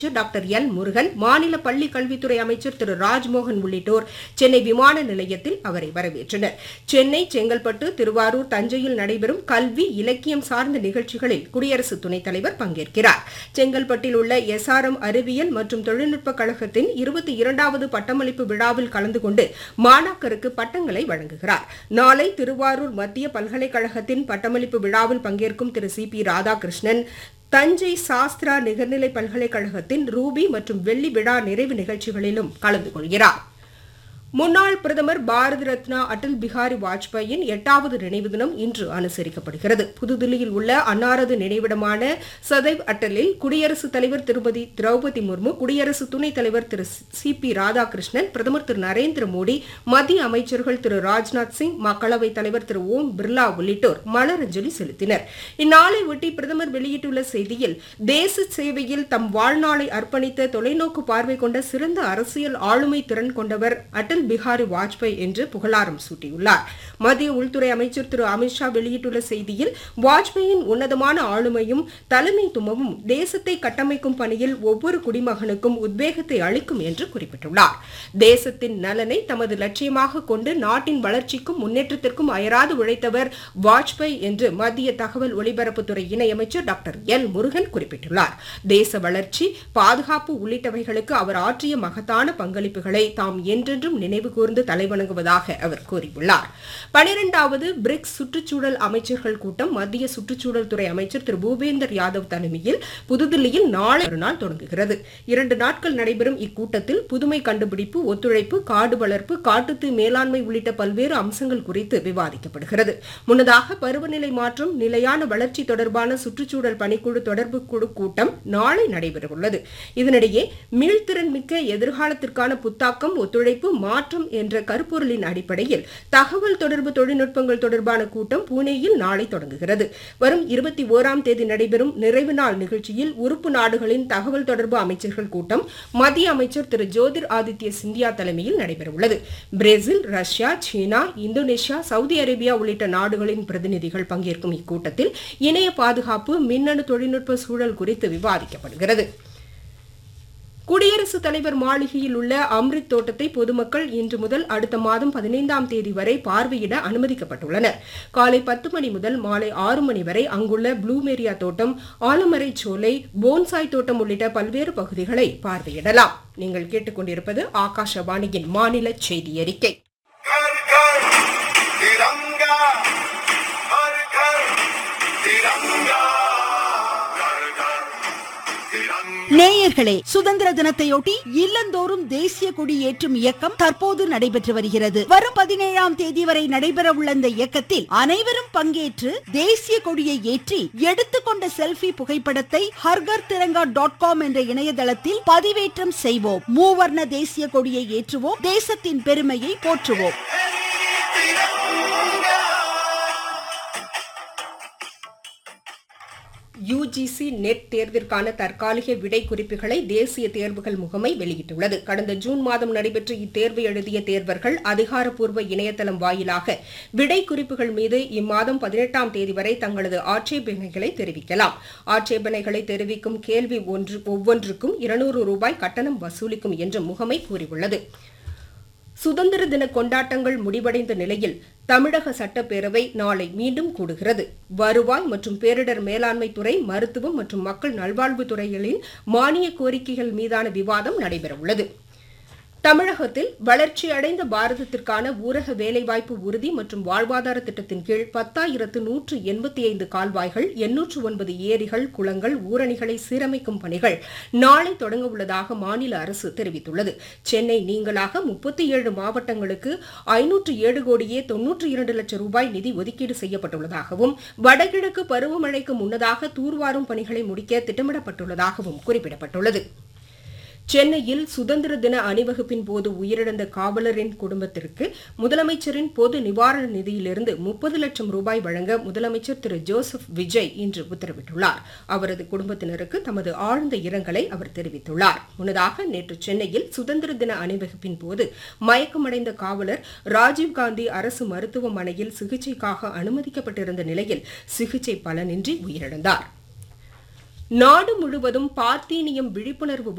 doctor L Murugan மாநில பள்ளி கல்வித்துறை அமைச்சர் திரு ராஜ்மோகன் உள்ளிட்டோர் சென்னை விமான நிலையத்தில் அவரை வரவேற்றனர் சென்னை செங்கல்பட்டு திருவாரூர் தஞ்சையில் நடைபெறும் கல்வி இலக்கியம் சார்ந்த நிகழ்ச்சிகளில் குடியரசு துணைத் தலைவர் பங்கேற்கிறார் செங்கல்பட்டில் உள்ள எஸ்ஆர்எம் அறிவியல் மற்றும் தொழில்நுட்ப கழகத்தின் இருபத்தி இரண்டாவது பட்டமளிப்பு விழாவில் கலந்து கொண்டு மாணாக்கருக்கு பட்டங்களை வழங்குகிறார் நாளை திருவாரூர் மத்திய பல்கலைக்கழகத்தின் பட்டமளிப்பு விழாவில் பங்கேற்கும் திரு சி பி ராதாகிருஷ்ணன் தஞ்சை சாஸ்திரா நிகர்நிலை பல்கலைக்கழகத்தின் ரூபி மற்றும் வெள்ளி விழா நிறைவு நிகழ்ச்சிகளிலும் கலந்து கொள்கிறார் முன்னாள் பிரதமர் பாரத ரத்னா அடல் பிஹாரி வாஜ்பாயின் எட்டாவது நினைவு தினம் இன்று அனுசரிக்கப்படுகிறது புதுதில்லியில் உள்ள அன்னாரது நினைவிடமான சதைவ் அட்டலில் குடியரசுத் தலைவர் திருமதி திரௌபதி முர்மு குடியரசு துணைத் தலைவர் திரு சி பி ராதாகிருஷ்ணன் பிரதமர் திரு நரேந்திர மோடி மத்திய அமைச்சர்கள் திரு ராஜ்நாத் சிங் மக்களவைத் தலைவர் திரு ஓம் பிர்லா உள்ளிட்டோர் மலரஞ்சலி செலுத்தினர் இந்நாளை ஒட்டி பிரதமர் வெளியிட்டுள்ள செய்தியில் தேச சேவையில் தம் வாழ்நாளை அர்ப்பணித்த தொலைநோக்கு பார்வை கொண்ட சிறந்த அரசியல் ஆளுமை திறன் கொண்டவர் அடல் பிஹாரி வாஜ்பாய் என்று புகழாரம் சூட்டியுள்ளார் மத்திய உள்துறை அமைச்சர் திரு அமித்ஷா வெளியிட்டுள்ள செய்தியில் வாஜ்பாயின் உன்னதமான ஆளுமையும் தலைமைத்துவமும் தேசத்தை கட்டமைக்கும் பணியில் ஒவ்வொரு குடிமகனுக்கும் உத்வேகத்தை அளிக்கும் என்று குறிப்பிட்டுள்ளார் தேசத்தின் நலனை தமது லட்சியமாக கொண்டு நாட்டின் வளர்ச்சிக்கும் முன்னேற்றத்திற்கும் அயராது உழைத்தவர் வாஜ்பாய் என்று மத்திய தகவல் ஒலிபரப்புத்துறை இணையமைச்சர் டாக்டர் எல் முருகன் குறிப்பிட்டுள்ளார் தேச வளர்ச்சி பாதுகாப்பு உள்ளிட்டவைகளுக்கு அவர் ஆற்றிய மகத்தான பங்களிப்புகளை தாம் என்றென்றும் நினைவு கூர்ந்து தலைவணங்குவதாக அவர் கூறியுள்ளார் பனிரெண்டாவது பிரிக்ஸ் சுற்றுச்சூழல் அமைச்சர்கள் கூட்டம் மத்திய சுற்றுச்சூழல் துறை அமைச்சர் திரு பூபேந்தர் யாதவ் தலைமையில் புதுதில்லியில் நாளை மறுநாள் தொடங்குகிறது இரண்டு நாட்கள் நடைபெறும் இக்கூட்டத்தில் புதுமை கண்டுபிடிப்பு ஒத்துழைப்பு காடு வளர்ப்பு காட்டுத்தீ மேலாண்மை உள்ளிட்ட பல்வேறு அம்சங்கள் குறித்து விவாதிக்கப்படுகிறது முன்னதாக பருவநிலை மாற்றம் நிலையான வளர்ச்சி தொடர்பான சுற்றுச்சூழல் பணிக்குழு தொடர்பு குழு கூட்டம் நாளை நடைபெறவுள்ளது இதனிடையே மீள்திறன் மிக்க எதிர்காலத்திற்கான புத்தாக்கம் ஒத்துழைப்பு மாற்றம் என்ற கருப்பொருளின் அடிப்படையில் தகவல் தொடர்பு தொழில்நுட்பங்கள் தொடர்பான கூட்டம் புனேயில் நாளை தொடங்குகிறது வரும் இருபத்தி ஓராம் தேதி நடைபெறும் நிறைவு நாள் நிகழ்ச்சியில் உறுப்பு நாடுகளின் தகவல் தொடர்பு அமைச்சர்கள் கூட்டம் மத்திய அமைச்சர் திரு ஜோதிர் ஆதித்ய சிந்தியா தலைமையில் நடைபெறவுள்ளது பிரேசில் ரஷ்யா சீனா இந்தோனேஷியா சவுதி அரேபியா உள்ளிட்ட நாடுகளின் பிரதிநிதிகள் பங்கேற்கும் இக்கூட்டத்தில் இணைய பாதுகாப்பு மின்னணு தொழில்நுட்ப சூழல் குறித்து விவாதிக்கப்படுகிறது குடியரசுத் தலைவர் மாளிகையில் உள்ள அம்ரித் தோட்டத்தை பொதுமக்கள் இன்று முதல் அடுத்த மாதம் பதினைந்தாம் தேதி வரை பார்வையிட அனுமதிக்கப்பட்டுள்ளனர் காலை பத்து மணி முதல் மாலை ஆறு மணி வரை அங்குள்ள ப்ளூமேரியா தோட்டம் ஆலமரை சோலை போன்சாய் தோட்டம் உள்ளிட்ட பல்வேறு பகுதிகளை பார்வையிடலாம் நீங்கள் கேட்டுக்கொண்டிருப்பது ஆகாஷவாணியின் மாநில செய்தி அறிக்கை घर घर तिरंगा हर घर तिरंगा घर घर तिरंगा நேயர்களே சுதந்திர தினத்தையொட்டி இல்லந்தோறும் தேசிய கொடி ஏற்றும் இயக்கம் தற்போது நடைபெற்று வருகிறது வரும் பதினேழாம் தேதி வரை நடைபெற உள்ள இந்த இயக்கத்தில் அனைவரும் பங்கேற்று தேசிய கொடியை ஏற்றி எடுத்துக்கொண்ட செல்ஃபி புகைப்படத்தை ஹர்கர் திரங்கா டாட் காம் என்ற இணையதளத்தில் பதிவேற்றம் செய்வோம் மூவர்ண தேசிய கொடியை ஏற்றுவோம் தேசத்தின் பெருமையை போற்றுவோம் யுஜிசி நெட் தேர்விற்கான தற்காலிக விடை குறிப்புகளை தேசிய தேர்வுகள் முகமை வெளியிட்டுள்ளது கடந்த ஜூன் மாதம் நடைபெற்ற இத்தேர்வு எழுதிய தேர்வர்கள் அதிகாரப்பூர்வ இணையதளம் வாயிலாக விடை குறிப்புகள் மீது இம்மாதம் பதினெட்டாம் தேதி வரை தங்களது ஆட்சேபனைகளை தெரிவிக்கலாம் ஆட்சேபனைகளை தெரிவிக்கும் கேள்வி ஒன்று ஒவ்வொன்றுக்கும் இருநூறு ரூபாய் கட்டணம் வசூலிக்கும் என்று முகமை கூறியுள்ளது சுதந்திர தின கொண்டாட்டங்கள் முடிவடைந்த நிலையில் தமிழக சட்டப்பேரவை நாளை மீண்டும் கூடுகிறது வருவாய் மற்றும் பேரிடர் மேலாண்மை துறை மருத்துவம் மற்றும் மக்கள் நல்வாழ்வுத் துறைகளின் மானிய கோரிக்கைகள் மீதான விவாதம் நடைபெறவுள்ளது தமிழகத்தில் வளர்ச்சியடைந்த பாரதத்திற்கான ஊரக வேலைவாய்ப்பு உறுதி மற்றும் வாழ்வாதார திட்டத்தின் கீழ் பத்தாயிரத்து நூற்று எண்பத்தி ஐந்து கால்வாய்கள் எண்ணூற்று ஒன்பது ஏரிகள் குளங்கள் ஊரணிகளை சீரமைக்கும் பணிகள் நாளை தொடங்க உள்ளதாக மாநில அரசு தெரிவித்துள்ளது சென்னை நீங்களாக முப்பத்தி ஏழு மாவட்டங்களுக்கு ஐநூற்று ஏழு கோடியே தொன்னூற்றி இரண்டு லட்சம் ரூபாய் நிதி ஒதுக்கீடு செய்யப்பட்டுள்ளதாகவும் வடகிழக்கு பருவமழைக்கு முன்னதாக தூர்வாரும் பணிகளை முடிக்க திட்டமிடப்பட்டுள்ளதாகவும் குறிப்பிடப்பட்டுள்ளது சென்னையில் சுதந்திர தின அணிவகுப்பின் போது உயிரிழந்த காவலரின் குடும்பத்திற்கு முதலமைச்சரின் பொது நிவாரண நிதியிலிருந்து முப்பது லட்சம் ரூபாய் வழங்க முதலமைச்சர் திரு ஜோசப் விஜய் இன்று உத்தரவிட்டுள்ளார் அவரது குடும்பத்தினருக்கு தமது ஆழ்ந்த இரங்கலை அவர் தெரிவித்துள்ளார் முன்னதாக நேற்று சென்னையில் சுதந்திர தின அணிவகுப்பின் போது மயக்கமடைந்த காவலர் ராஜீவ்காந்தி அரசு மருத்துவமனையில் சிகிச்சைக்காக அனுமதிக்கப்பட்டிருந்த நிலையில் சிகிச்சை பலனின்றி உயிரிழந்தார் நாடு முழுவதும் பார்த்தீனியம் விழிப்புணர்வு